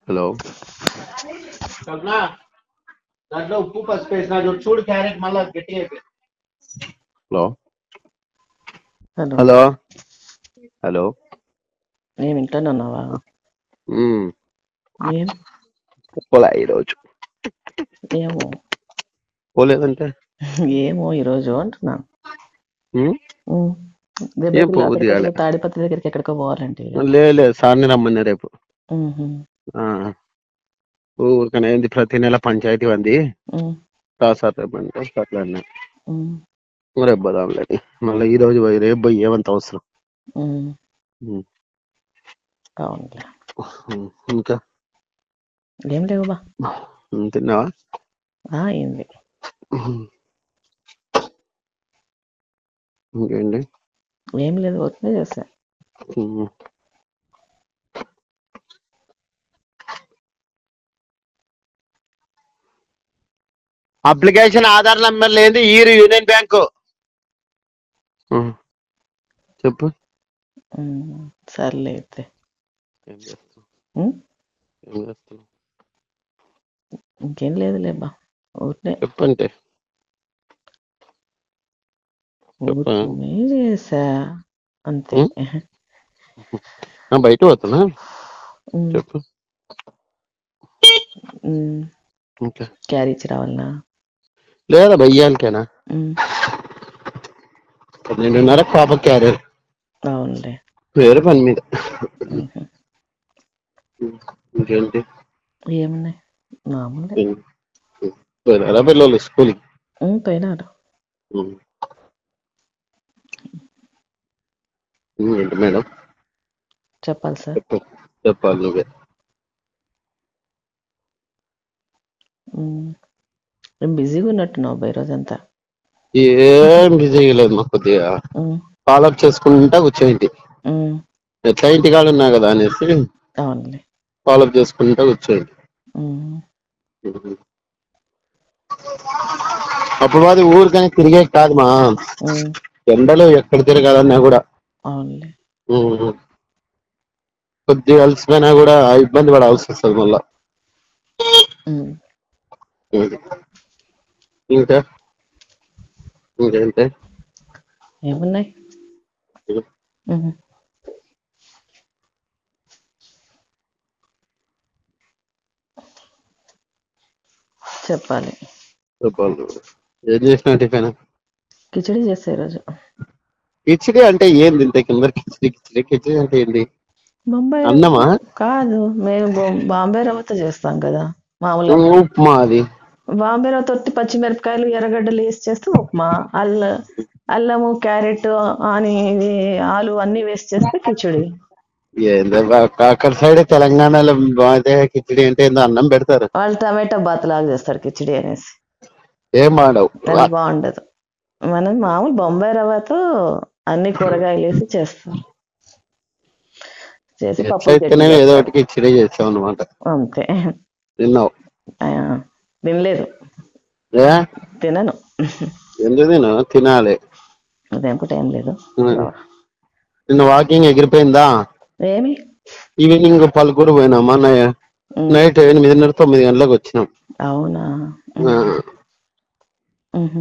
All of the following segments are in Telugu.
హలో కల్పనా దాంట్లో ఉప్పు పసుపు వేసిన చూడు చూడు క్యారెట్ మళ్ళా గట్టిగా అయిపోయింది హలో హలో హలో హలో నేను ఇంట్లోనే ఉన్నావా మ్మ్. ఏం పోలే ఈరోజు ఏమో పోలేదంటే ఏమో ఈరోజు అంటున్నాను మ్మ్? ఉమ్. ఏం దెబ్బకి పోబుద్ది లేకపోతే కాలే. తాడిపత్రి దగ్గరికి ఎక్కడికో పోవాలంటే లే లేదు సార్ని రమ్మన్నా రేపు ఉహు, ఆ. ఊరికనే ఏంది ప్రతి నెల పంచాయతీ ఉంది ఉమ్, రా సార్ రేపంటే అట్లా అన్నా ఉమ్, రేపు పోదాంలేని మళ్ళీ ఈ రోజు పోయి రేపు పోయి ఏమంత అవసరం ఉమ్. ఉమ్. అవునులే ఉమ్. ఇంకా ఏం లేవు బా ఉమ్, తిన్నావా ఆ, అయింది ఉమ్. ఇంకేంటి ఏం లేదు వచ్చినా చేసా ఉమ్. అప్లికేషన్ ఆధార్ నంబర్ లేదు ఈరు యూనియన్ బ్యాంకు ఉమ్. చెప్పు ఉమ్, సర్లే అయితే ఏం చేస్తావు ఉమ్, ఏం చేస్తావు ఇంకేం లేదులే బా ఊరినే చెప్పంటే చెప్పు. ఊరినే చేసా అంతే ఉమ్? ఆ, బయట పోతున్నా ఉమ్, చెప్పు ఉమ్. ఇంకా క్యారీ ఇచ్చి రావాలనా లేదా భయ్యానికేనా ఉమ్, పన్నెండున్నర పాప క్యారియర్ అవునులే వేరే పని మీద ఉహు. ఇంకేంటి ఏమున్నాయి మామూలే పోయినారా పిల్లలు స్కూల్ ఉమ్, పోయినారు ఏంటి మేడం చెప్పాలి సార్ చెప్పు చెప్పాలి నువ్వే ఉమ్. ఏం బిజీగా ఉన్నట్టున్నావు బా ఈరోజంతా ఏం బిజీ లేదు మా కొద్దిగా ఉమ్, ఫాలోఅప్ చేసుకుంటా కూర్చోయింటి ఉమ్, ఎట్లా ఇంటికాడ ఉన్నా కదా అనేసి అవునులే ఫాలోఅప్ చేసుకుంటా కూర్చోయింటి ఉమ్, అప్పుడు మాది ఊరికని తిరిగేకి కాదు మా ఉమ్, ఎండలో ఎక్కడ తిరగాలన్నా కూడా అవునులే ఉమ్. కొద్దిగా అలసిపోయినా కూడా ఇబ్బంది పడాల్సి వస్తుంది మళ్ళా ఉమ్. ఇంకా ఇంకేంటి ఏమున్నాయి ఉహు. చెప్పాలి చెప్పాలి నువ్వే. ఏం చేసినావు టిఫిన్ కిచిడి చేసా ఈరోజు కిచిడి అంటే ఏంది ఇంతకి అందరు కిచిడి కిచిడి కిచిడి అంటే ఏంది బొంబాయి అన్నమా కాదు మేము బొ- బాంబే రవ్వతో చేస్తాం కదా మామూలుగా ఉప్మా అది బాంబే రవ్వ తొట్టి పచ్చిమిరపకాయలు ఎర్రగడ్డలు వేసి చేస్తే ఉప్మా అల్ల అల్లము క్యారెట్ ఆని ఇది ఆలు అన్ని వేసి చేస్తే కిచిడి ఏందబ్బా అక్కడ సైడ్ తెలంగాణలో బాగా కిచిడి అంటే ఏందో అన్నం పెడతారు వాళ్ళు టమాటా బాత్ లాగా చేస్తారు కిచిడి అనేసి ఏం మాడవు అది బాగుండదు మనం మామూలు బొంబాయి రవ్వతో అన్ని కూరగాయలు వేసి చేస్తాం చేసి పప్పు చట్నీ ఎట్లయితేనే ఏదో చేస్తారు ఒకటి కిచిడి చేసావు అనమాట అంతే తిన్నావు ఆ, తినలేదు ఏ తినను ఎందుకు తినవు తినాలి ఉదయం పూట ఏం లేదు నిన్న వాకింగ్ ఎగిరిపోయిందా ఏమి ఈవినింగ్ పలుకూరు పోయినామా నై- ఉమ్, నైట్ ఎనిమిదిన్నర తొమ్మిది గంటలకు వచ్చినాం అవునా ఆ, ఉహు.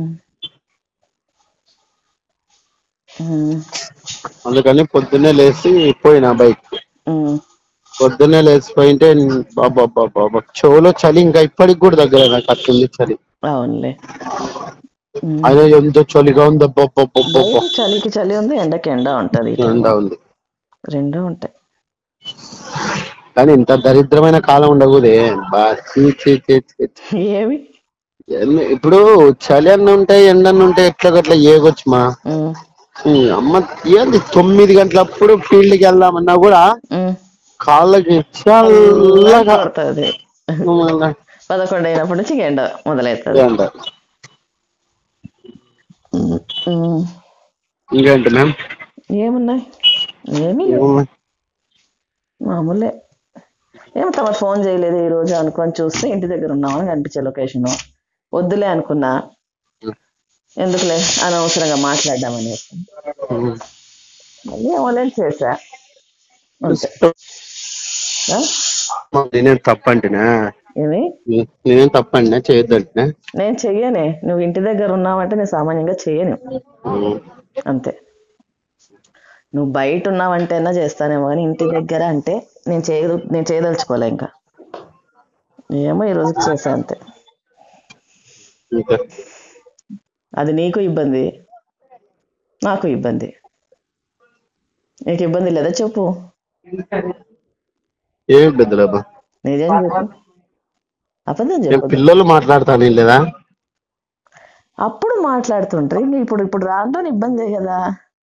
ఉమ్, అందుకని పొద్దున్నే లేచి పోయినా బైక్ ఉమ్, పొద్దున్నే లేచిపోయింటే బాబాబాబా చెవులో చలి ఇంకా ఇప్పటికి కూడా దగ్గర నాకు అట్లుంది చలి అవునులే ఉమ్. అదే ఎంత చలిగా ఉందో అబ్బబ్బబ్బబ్బబ్బ. బయట చలికి చలి ఉంది ఎండకి ఎండ ఉంటది ఈ టైం ఎండ ఉంది రెండూ ఉంటాయి కానీ ఇంత దరిద్రమైన కాలం ఉండకూడదే బా ఛీ, ఛీ, ఛీ, ఛీ, ఛీ. ఏమి ఎన్ని- ఇప్పుడు చలి అన్న ఉంటే ఎండన్న ఉంటే ఎట్లా గట్లా ఏగొచ్చు మా ఉమ్, ఈ అమ్మ ఏంది తొమ్మిది గంటలప్పుడు ఫీల్డ్కి వెళ్దామన్నా కూడా ఉమ్. కాళ్ళకి చల్లగా చల్లగా కొడుతుంది మళ్ళా పదకొండు అయినప్పటి నుంచి ఎండ మొదలవుతుంది ఎండ. ఉమ్. ఇంకేంటి మ్యామ్ ఏమున్నాయి ఏమీ లేవు ఏమన్నా మామూలే ఏమో తమ ఫోన్ చేయలేదు ఈ రోజు అనుకొని చూస్తే ఇంటి దగ్గర ఉన్నామని కనిపించే లొకేషన్ వద్దులే అనుకున్నా ఎందుకులే అనవసరంగా మాట్లాడదామని మళ్ళీ ఎవరైనా చేశా అంతే ఆ? నేనేం తప్పంటినా ఏమి నే- నేనేం తప్పండినా చేయొద్దంటినా నేను చెయ్యనే నువ్వు ఇంటి దగ్గర ఉన్నావంటే నేను సామాన్యంగా చెయ్యను ఉమ్. అంతే నువ్వు బయట ఉన్నావంటేనా చేస్తానేమో కానీ ఇంటి దగ్గర అంటే నేను చేయ నేను చేయదలుచుకోలే ఇంకా ఏమో ఈ రోజుకి చేసా అంతే ఇంకా అది నీకు ఇబ్బంది నాకు ఇబ్బంది నీకు ఇబ్బంది లేదా చెప్పు ఏమి పెద్దలబ్బా నిజం చెప్పు అబద్ధం నేను చెప్పు పిల్లలు మాట్లాడతాను లేదా అప్పుడు మాట్లాడుతుంటారు ఇంక ఇప్పుడు ఇప్పుడు రాంతో ఇబ్బందే కదా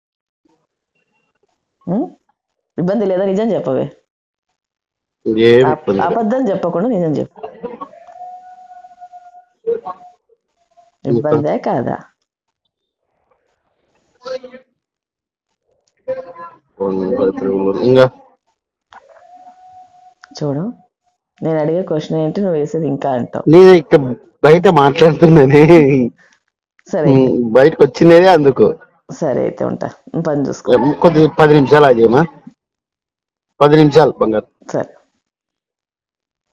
ఉం? ఇబ్బంది లేదా నిజం చెప్పవే ఏమి అబ్- ఇబ్బంది లేదు. అబద్ధం చెప్పకుండా నిజం చెప్పు ఇబ్బందే కాదా ఇంకా చూడు నేను అడిగే క్వశ్చన్ ఏంటి నువ్వు వేసేది ఇంకా అంటావు నేను ఇక్కడ బయట మాట్లాడుతున్నానే సరే ఉమ్, బయటకు వచ్చిందేదే అందుకు సరే అయితే ఉంటా నువ్వు పని చూసుకో కొద్ది పది నిమిషాలు అదేమా పది నిమిషాలు బంగారు సరే